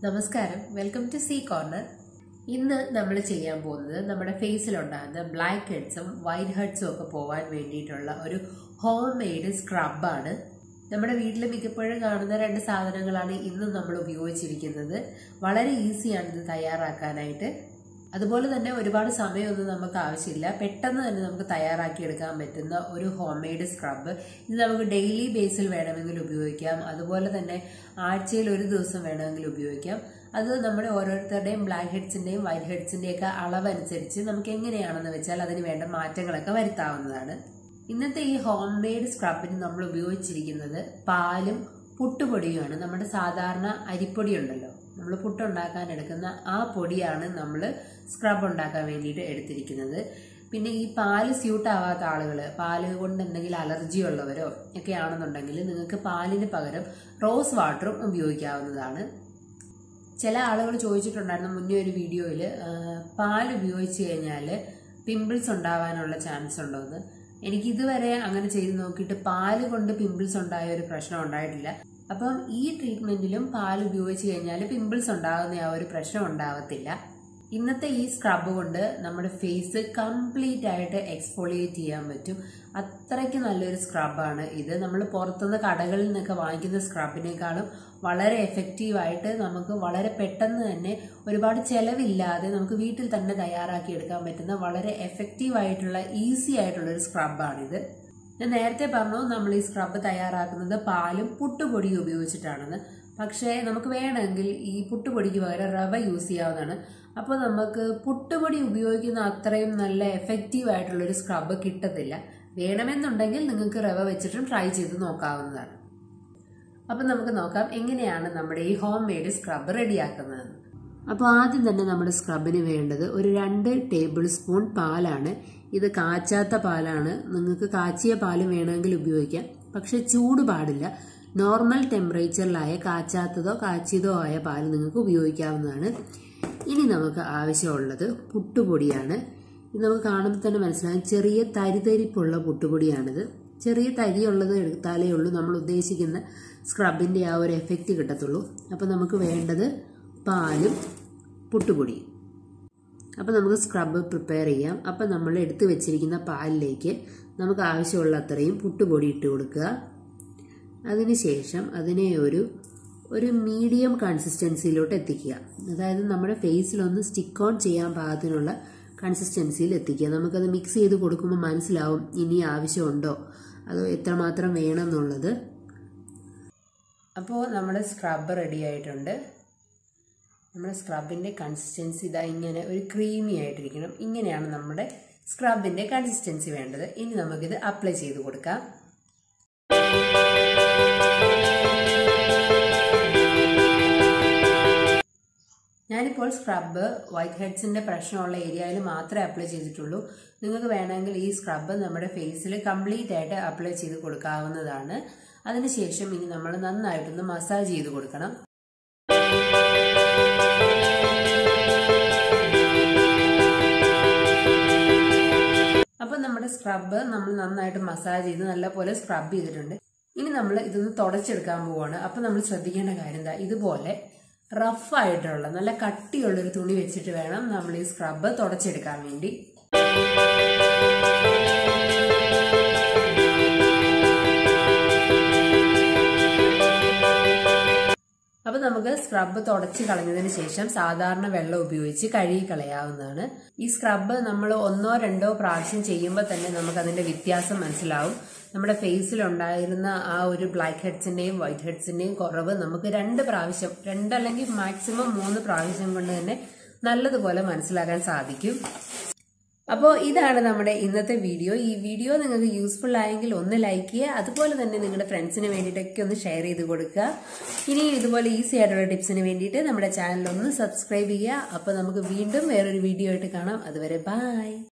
നമസ്കാരം welcome to C corner ഇന്ന് നമ്മൾ ചെയ്യാൻ പോകുന്നത് നമ്മുടെ ഫേസിലുണ്ടാകുന്ന ബ്ലാക്ക് ഹെഡ്സും വൈറ്റ് ഹെഡ്സും ഒക്കെ പോകാൻ വേണ്ടിയിട്ടുള്ള ഒരു ഹോം മെയ്ഡ് സ്ക്രബാണ് നമ്മുടെ വീട്ടിൽ മിക്കപ്പോഴും കാണുന്ന രണ്ട് സാധനങ്ങളാണ് ഇന്ന് നമ്മൾ ഉപയോഗിച്ചിരിക്കുന്നത് വളരെ ഈസിയാണ് ഇത് തയ്യാറാക്കാനായിട്ട് അതുപോലെ തന്നെ ഒരുപാട് സമയമൊന്നും നമുക്ക് ആവശ്യമില്ല പെട്ടെന്ന് തന്നെ നമുക്ക് തയ്യാറാക്കി എടുക്കാൻ പറ്റുന്ന ഒരു ഹോം മെയ്ഡ് സ്ക്രബ് ഇത് നമുക്ക് ഡെയിലി ബേസിൽ വേണമെങ്കിൽ ഉപയോഗിക്കാം അതുപോലെ തന്നെ ആഴ്ചയിൽ ഒരു ദിവസം വേണമെങ്കിൽ ഉപയോഗിക്കാം അത് നമ്മുടെ ഓരോരുത്തരുടെയും ബ്ലാക്ക് ഹെഡ്സിന്റെയും വൈറ്റ് ഹെഡ്സിന്റെയും ഒക്കെ അളവനുസരിച്ച് നമുക്ക് എങ്ങനെയാണെന്ന് വെച്ചാൽ അതിന് വേണ്ട മാറ്റങ്ങളൊക്കെ വരുത്താവുന്നതാണ് ഇന്നത്തെ ഈ ഹോം മെയ്ഡ് സ്ക്രബിന് നമ്മൾ ഉപയോഗിച്ചിരിക്കുന്നത് പാലും പുട്ടുപൊടിയുമാണ് നമ്മുടെ സാധാരണ അരിപ്പൊടി ഉണ്ടല്ലോ നമ്മൾ പുട്ടുണ്ടാക്കാൻ എടുക്കുന്ന ആ പൊടിയാണ് നമ്മൾ സ്ക്രബ് ഉണ്ടാക്കാൻ വേണ്ടിയിട്ട് എടുത്തിരിക്കുന്നത് പിന്നെ ഈ പാല് സ്യൂട്ട് ആവാത്ത ആളുകൾ പാല് കൊണ്ട് എന്തെങ്കിലും അലർജി ഉള്ളവരോ ഒക്കെ ആണെന്നുണ്ടെങ്കിൽ നിങ്ങൾക്ക് പാലിന് പകരം റോസ് വാട്ടറും ഉപയോഗിക്കാവുന്നതാണ് ചില ആളുകൾ ചോദിച്ചിട്ടുണ്ടായിരുന്നു മുന്നേ ഒരു വീഡിയോയിൽ പാൽ ഉപയോഗിച്ച് കഴിഞ്ഞാൽ പിമ്പിൾസ് ഉണ്ടാവാനുള്ള ചാൻസ് ഉണ്ടോ എന്ന് എനിക്ക് ഇതുവരെ അങ്ങനെ ചെയ്ത് നോക്കിയിട്ട് പാല് കൊണ്ട് പിമ്പിൾസ് ഉണ്ടായ ഒരു പ്രശ്നം ഉണ്ടായിട്ടില്ല അപ്പം ഈ ട്രീറ്റ്മെന്റിലും പാൽ ഉപയോഗിച്ച് കഴിഞ്ഞാൽ പിമ്പിൾസ് ഉണ്ടാകുന്ന ആ ഒരു പ്രശ്നം ഉണ്ടാവത്തില്ല ഇന്നത്തെ ഈ സ്ക്രബ് കൊണ്ട് നമ്മുടെ ഫേസ് കംപ്ലീറ്റ് ആയിട്ട് എക്സ്ഫോളിയേറ്റ് ചെയ്യാൻ പറ്റും അത്രയ്ക്ക് നല്ലൊരു സ്ക്രബാണ് ഇത് നമ്മൾ പുറത്തുനിന്ന് കടകളിൽ നിന്നൊക്കെ വാങ്ങിക്കുന്ന സ്ക്രബിനേക്കാളും വളരെ എഫക്റ്റീവായിട്ട് നമുക്ക് വളരെ പെട്ടെന്ന് തന്നെ ഒരുപാട് ചെലവില്ലാതെ നമുക്ക് വീട്ടിൽ തന്നെ തയ്യാറാക്കി എടുക്കാൻ പറ്റുന്ന വളരെ എഫക്റ്റീവായിട്ടുള്ള ഈസി ആയിട്ടുള്ള ഒരു സ്ക്രബാണിത് ഞാൻ നേരത്തെ പറഞ്ഞു നമ്മൾ ഈ സ്ക്രബ് തയ്യാറാക്കുന്നത് പാലും പുട്ടുപൊടിയും ഉപയോഗിച്ചിട്ടാണെന്ന് പക്ഷേ നമുക്ക് വേണമെങ്കിൽ ഈ പുട്ടുപൊടിക്ക് പകരം റവ യൂസ് ചെയ്യാവുന്നതാണ് അപ്പോൾ നമുക്ക് പുട്ടുപൊടി ഉപയോഗിക്കുന്ന അത്രയും നല്ല എഫക്റ്റീവ് ആയിട്ടുള്ള ഒരു സ്ക്രബ് കിട്ടത്തില്ല വേണമെന്നുണ്ടെങ്കിൽ നിങ്ങൾക്ക് റവ വെച്ചിട്ടും ട്രൈ ചെയ്ത് നോക്കാവുന്നതാണ് അപ്പം നമുക്ക് നോക്കാം എങ്ങനെയാണ് നമ്മുടെ ഈ ഹോം മെയ്ഡ് സ്ക്രബ് റെഡിയാക്കുന്നതെന്ന് അപ്പോൾ ആദ്യം തന്നെ നമ്മുടെ സ്ക്രബിന് വേണ്ടത് ഒരു രണ്ട് ടേബിൾ സ്പൂൺ പാലാണ് ഇത് കാച്ചാത്ത പാലാണ് നിങ്ങൾക്ക് കാച്ചിയ പാല് വേണമെങ്കിൽ ഉപയോഗിക്കാം പക്ഷെ ചൂട് പാടില്ല നോർമൽ ടെമ്പറേച്ചറിലായ കാച്ചാത്തതോ കാച്ചിയതോ ആയ പാല് നിങ്ങൾക്ക് ഉപയോഗിക്കാവുന്നതാണ് ഇനി നമുക്ക് ആവശ്യമുള്ളത് പുട്ടുപൊടിയാണ് ഇത് നമുക്ക് കാണുമ്പോൾ തന്നെ മനസ്സിലാകും ചെറിയ തരിതരിപ്പുള്ള പുട്ടുപൊടിയാണിത് ചെറിയ തരിയുള്ളത് എടുത്താലേ ഉള്ളൂ നമ്മൾ ഉദ്ദേശിക്കുന്ന സ്ക്രബിൻ്റെ ആ ഒരു എഫക്റ്റ് കിട്ടത്തുള്ളൂ അപ്പോൾ നമുക്ക് വേണ്ടത് പാലും പുട്ടുപൊടിയും അപ്പോൾ നമുക്ക് സ്ക്രബ് പ്രിപ്പയർ ചെയ്യാം അപ്പോൾ നമ്മൾ എടുത്തു വെച്ചിരിക്കുന്ന പാലിലേക്ക് നമുക്ക് ആവശ്യമുള്ള അത്രയും പുട്ടുപൊടി ഇട്ട് കൊടുക്കുക അതിനുശേഷം അതിനെ ഒരു ഒരു മീഡിയം കൺസിസ്റ്റൻസിയിലോട്ട് എത്തിക്കുക അതായത് നമ്മുടെ ഫേസിലൊന്ന് സ്റ്റിക്ക് ഓൺ ചെയ്യാൻ പാകത്തിനുള്ള കൺസിസ്റ്റൻസിയിൽ എത്തിക്കുക നമുക്കത് മിക്സ് ചെയ്ത് കൊടുക്കുമ്പോൾ മനസ്സിലാവും ഇനി ആവശ്യമുണ്ടോ അതോ എത്രമാത്രം വേണം എന്നുള്ളത് അപ്പോൾ നമ്മുടെ സ്ക്രബ് റെഡി ആയിട്ടുണ്ട് നമ്മുടെ സ്ക്രബിൻ്റെ കൺസിസ്റ്റൻസി ഇതാ ഇങ്ങനെ ഒരു ക്രീമി ആയിട്ടിരിക്കണം ഇങ്ങനെയാണ് നമ്മുടെ സ്ക്രബിൻ്റെ കൺസിസ്റ്റൻസി വേണ്ടത് ഇനി നമുക്കിത് അപ്ലൈ ചെയ്ത് കൊടുക്കാം ഞാനിപ്പോൾ സ്ക്രബ് വൈറ്റ് ഹെഡ്സിന്റെ പ്രശ്നമുള്ള ഏരിയയിൽ മാത്രമേ അപ്ലൈ ചെയ്തിട്ടുള്ളൂ നിങ്ങൾക്ക് വേണമെങ്കിൽ ഈ സ്ക്രബ് നമ്മുടെ ഫേസിൽ കംപ്ലീറ്റ് ആയിട്ട് അപ്ലൈ ചെയ്ത് കൊടുക്കാവുന്നതാണ് അതിനുശേഷം ഇനി നമ്മൾ നന്നായിട്ടൊന്ന് മസാജ് ചെയ്ത് കൊടുക്കണം അപ്പം നമ്മുടെ സ്ക്രബ് നമ്മൾ നന്നായിട്ട് മസാജ് ചെയ്ത് നല്ലപോലെ സ്ക്രബ് ചെയ്തിട്ടുണ്ട് ഇനി നമ്മൾ ഇതൊന്ന് തുടച്ചെടുക്കാൻ പോവാണ് അപ്പം നമ്മൾ ശ്രദ്ധിക്കേണ്ട കാര്യം എന്താ ഇതുപോലെ റഫ് ആയിട്ടുള്ള നല്ല കട്ടിയുള്ള ഒരു തുണി വെച്ചിട്ട് വേണം നമ്മൾ ഈ സ്ക്രബ് തുടച്ചെടുക്കാൻ വേണ്ടി അപ്പൊ നമുക്ക് സ്ക്രബ് തുടച്ച് കളഞ്ഞതിന് ശേഷം സാധാരണ വെള്ളം ഉപയോഗിച്ച് കഴുകി കളയാവുന്നതാണ് ഈ സ്ക്രബ് നമ്മൾ ഒന്നോ രണ്ടോ പ്രാവശ്യം ചെയ്യുമ്പോൾ തന്നെ നമുക്ക് അതിന്റെ വ്യത്യാസം മനസ്സിലാവും നമ്മുടെ ഫേസിൽ ഉണ്ടായിരുന്ന ആ ഒരു ബ്ലാക്ക് ഹെഡ്സിന്റെയും വൈറ്റ് ഹെഡ്സിന്റെയും കുറവ് നമുക്ക് രണ്ട് പ്രാവശ്യം രണ്ടല്ലെങ്കിൽ മാക്സിമം മൂന്ന് പ്രാവശ്യം കൊണ്ട് തന്നെ നല്ലതുപോലെ മനസ്സിലാക്കാൻ സാധിക്കും അപ്പോൾ ഇതാണ് നമ്മുടെ ഇന്നത്തെ വീഡിയോ ഈ വീഡിയോ നിങ്ങൾക്ക് യൂസ്ഫുൾ ആയെങ്കിൽ ഒന്ന് ലൈക്ക് ചെയ്യുക അതുപോലെ തന്നെ നിങ്ങളുടെ ഫ്രണ്ട്സിന് വേണ്ടിയിട്ടൊക്കെ ഒന്ന് ഷെയർ ചെയ്ത് കൊടുക്കുക ഇനി ഇതുപോലെ ഈസി ആയിട്ടുള്ള ടിപ്സിന് വേണ്ടിയിട്ട് നമ്മുടെ ചാനൽ ഒന്ന് സബ്സ്ക്രൈബ് ചെയ്യുക അപ്പോൾ നമുക്ക് വീണ്ടും വേറൊരു വീഡിയോ ആയിട്ട് കാണാം അതുവരെ ബൈ